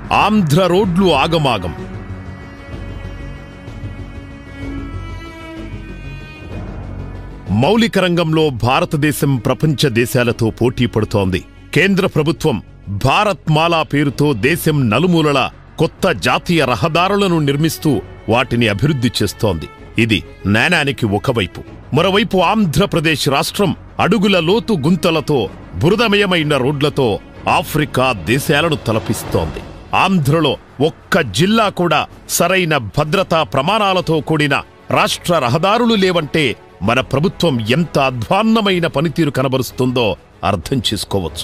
ఆంధ్ర రోడ్లు ఆగమాగం మౌలిక రంగంలో భారతదేశం ప్రపంచ దేశాలతో పోటీ పడుతోంది కేంద్ర ప్రభుత్వం భారత్ మాలా పేరుతో దేశం నలుమూలల కొత్త జాతీయ రహదారులను నిర్మిస్తూ వాటిని అభివృద్ధి చేస్తోంది ఇది నాణానికి ఒకవైపు మరోవైపు ఆంధ్రప్రదేశ్ రాష్ట్రం అడుగుల లోతు గుంతలతో బురదమయమైన రోడ్లతో ఆఫ్రికా దేశాలను తలపిస్తోంది ఆంధ్రలో ఒక్క జిల్లా కూడా సరైన భద్రతా ప్రమాణాలతో కూడిన రాష్ట్ర రహదారులు లేవంటే మన ప్రభుత్వం ఎంత అధ్వాన్నమైన పనితీరు కనబరుస్తుందో అర్థం చేసుకోవచ్చు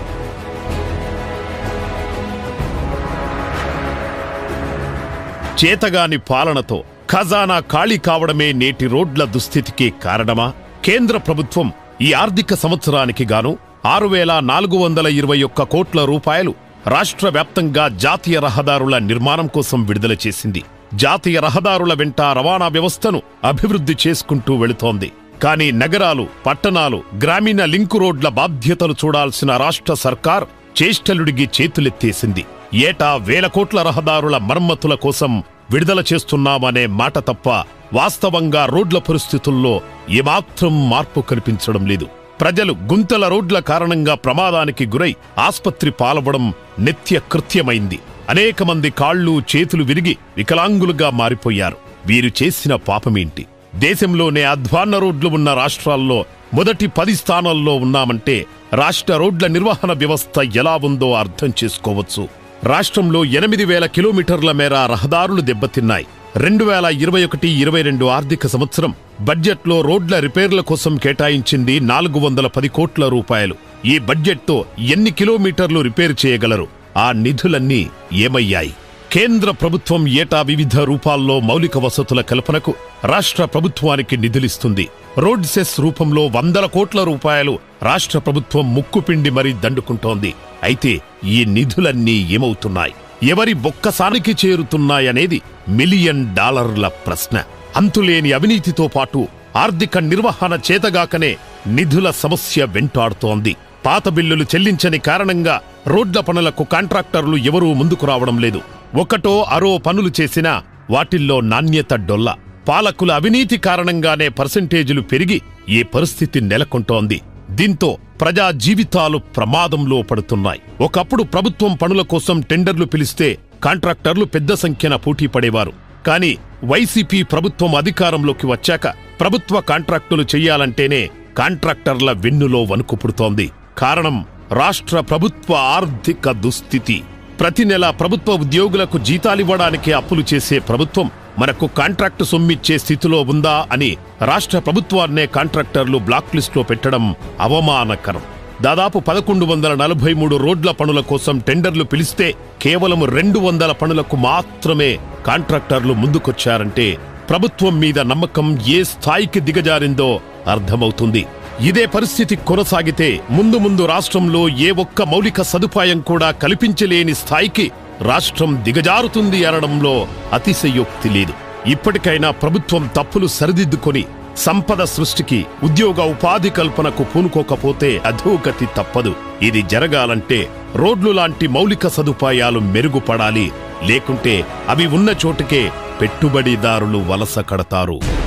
చేతగాని పాలనతో ఖజానా ఖాళీ కావడమే నేటి రోడ్ల దుస్థితికి కారణమా కేంద్ర ప్రభుత్వం ఈ ఆర్థిక సంవత్సరానికి గాను ఆరు వేల నాలుగు వందల ఇరవై ఒక్క కోట్ల రూపాయలు రాష్ట్ర వ్యాప్తంగా జాతీయ రహదారుల నిర్మాణం కోసం విడుదల చేసింది జాతీయ రహదారుల వెంట రవాణా వ్యవస్థను అభివృద్ధి చేసుకుంటూ వెళుతోంది కానీ నగరాలు పట్టణాలు గ్రామీణ లింకు రోడ్ల బాధ్యతలు చూడాల్సిన రాష్ట్ర సర్కార్ చేష్టలుడిగి చేతులెత్తేసింది ఏటా వేల కోట్ల రహదారుల మరమ్మతుల కోసం విడుదల చేస్తున్నామనే మాట తప్ప వాస్తవంగా రోడ్ల పరిస్థితుల్లో ఏమాత్రం మార్పు కనిపించడం లేదు ప్రజలు గుంతల రోడ్ల కారణంగా ప్రమాదానికి గురై ఆస్పత్రి పాలవడం నిత్య కృత్యమైంది అనేక మంది కాళ్ళు చేతులు విరిగి వికలాంగులుగా మారిపోయారు వీరు చేసిన పాపమేంటి దేశంలోనే అధ్వాన్న రోడ్లు ఉన్న రాష్ట్రాల్లో మొదటి పది స్థానాల్లో ఉన్నామంటే రాష్ట్ర రోడ్ల నిర్వహణ వ్యవస్థ ఎలా ఉందో అర్థం చేసుకోవచ్చు రాష్ట్రంలో ఎనిమిది వేల కిలోమీటర్ల మేర రహదారులు దెబ్బతిన్నాయి రెండు వేల ఇరవై ఒకటి ఇరవై రెండు ఆర్థిక సంవత్సరం బడ్జెట్లో రోడ్ల రిపేర్ల కోసం కేటాయించింది నాలుగు వందల పది కోట్ల రూపాయలు ఈ బడ్జెట్తో ఎన్ని కిలోమీటర్లు రిపేర్ చేయగలరు ఆ నిధులన్నీ ఏమయ్యాయి కేంద్ర ప్రభుత్వం ఏటా వివిధ రూపాల్లో మౌలిక వసతుల కల్పనకు రాష్ట్ర ప్రభుత్వానికి నిధులిస్తుంది రోడ్ సెస్ రూపంలో వందల కోట్ల రూపాయలు రాష్ట్ర ప్రభుత్వం ముక్కుపిండి మరీ దండుకుంటోంది అయితే ఈ నిధులన్నీ ఏమవుతున్నాయి ఎవరి బొక్కసానికి చేరుతున్నాయనేది మిలియన్ డాలర్ల ప్రశ్న అంతులేని అవినీతితో పాటు ఆర్థిక నిర్వహణ చేతగాకనే నిధుల సమస్య వెంటాడుతోంది పాత బిల్లులు చెల్లించని కారణంగా రోడ్ల పనులకు కాంట్రాక్టర్లు ఎవరూ ముందుకు రావడం లేదు ఒకటో అరో పనులు చేసినా వాటిల్లో నాణ్యత డొల్ల పాలకుల అవినీతి కారణంగానే పర్సెంటేజీలు పెరిగి ఈ పరిస్థితి నెలకొంటోంది దీంతో ప్రజా జీవితాలు ప్రమాదంలో పడుతున్నాయి ఒకప్పుడు ప్రభుత్వం పనుల కోసం టెండర్లు పిలిస్తే కాంట్రాక్టర్లు పెద్ద సంఖ్యన పోటీ పడేవారు కానీ వైసీపీ ప్రభుత్వం అధికారంలోకి వచ్చాక ప్రభుత్వ కాంట్రాక్టులు చెయ్యాలంటేనే కాంట్రాక్టర్ల వెన్నులో వణుకు పుడుతోంది కారణం రాష్ట్ర ప్రభుత్వ ఆర్థిక దుస్థితి ప్రతి నెల ప్రభుత్వ ఉద్యోగులకు జీతాలివ్వడానికి అప్పులు చేసే ప్రభుత్వం మనకు కాంట్రాక్టు సొమ్మిచ్చే స్థితిలో ఉందా అని రాష్ట్ర ప్రభుత్వాన్నే కాంట్రాక్టర్లు బ్లాక్ లిస్టులో పెట్టడం అవమానకరం దాదాపు పదకొండు వందల నలభై మూడు రోడ్ల పనుల కోసం టెండర్లు పిలిస్తే కేవలం రెండు వందల పనులకు మాత్రమే కాంట్రాక్టర్లు ముందుకొచ్చారంటే ప్రభుత్వం మీద నమ్మకం ఏ స్థాయికి దిగజారిందో అర్థమవుతుంది ఇదే పరిస్థితి కొనసాగితే ముందు ముందు రాష్ట్రంలో ఏ ఒక్క మౌలిక సదుపాయం కూడా కల్పించలేని స్థాయికి రాష్ట్రం దిగజారుతుంది అనడంలో అతిశయోక్తి లేదు ఇప్పటికైనా ప్రభుత్వం తప్పులు సరిదిద్దుకొని సంపద సృష్టికి ఉద్యోగ ఉపాధి కల్పనకు పూనుకోకపోతే అధోగతి తప్పదు ఇది జరగాలంటే రోడ్లు లాంటి మౌలిక సదుపాయాలు మెరుగుపడాలి లేకుంటే అవి ఉన్న చోటుకే పెట్టుబడిదారులు వలస కడతారు